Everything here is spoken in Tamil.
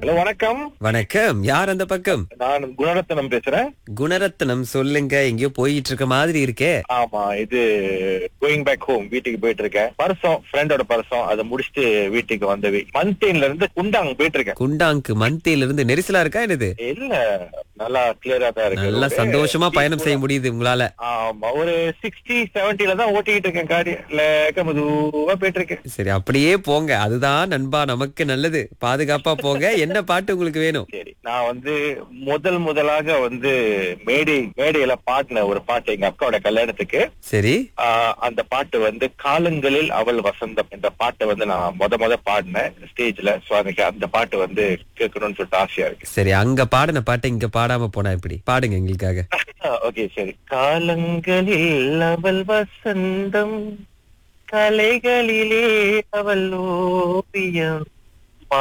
ஹலோ வணக்கம் வணக்கம் யார் அந்த பக்கம் நான் குணரத்னம் பேசுறேன் குணரத்னம் சொல்லுங்க எங்கேயோ போயிட்டு இருக்க மாதிரி இருக்கே ஆமா இது கோயிங் பேக் ஹோம் வீட்டுக்கு போயிட்டு இருக்கேன் பர்சம் ஃப்ரெண்டோட பர்சம் அதை முடிச்சுட்டு வீட்டுக்கு வந்த மந்தேன்ல இருந்து குண்டாங் போயிட்டு இருக்கேன் குண்டாங்கு மந்தையில இருந்து நெரிசலா இருக்கா என்னது இல்ல நல்லா கிளியரா தான் இருக்கு நல்லா ஒரு சந்தோஷமா 60 பயணம் செய்ய முடியுது உங்களால ஆமா ஒரு சிக்ஸ்டி செவன்டில தான் ஓட்டிக்கிட்டு இருக்கேன் காடி லேக்க மெதுவா போயிட்டு இருக்கேன் சரி அப்படியே போங்க அதுதான் நண்பா நமக்கு நல்லது பாதுகாப்பா போங்க என்ன பாட்டு உங்களுக்கு வேணும் சரி நான் வந்து முதல் முதலாக வந்து மேடை மேடையில பாடின ஒரு பாட்டு எங்க அக்காவோட கல்யாணத்துக்கு சரி ஆஹ் அந்த பாட்டு வந்து காலங்களில் அவள் வசந்தம் என்ற பாட்டை வந்து நான் முத முத பாடினேன் ஸ்டேஜ்ல சோ எனக்கு அந்த பாட்டு வந்து கேட்கணும்னு சொல்லிட்டு ஆசையா இருக்கு சரி அங்க பாடின பாட்டை இங்க பாடாம போனா எப்படி பாடுங்க எங்களுக்காக ஓகே சரி காலங்களில் அவள் வசந்தம் கலைகளிலே அவள் ஓவியம்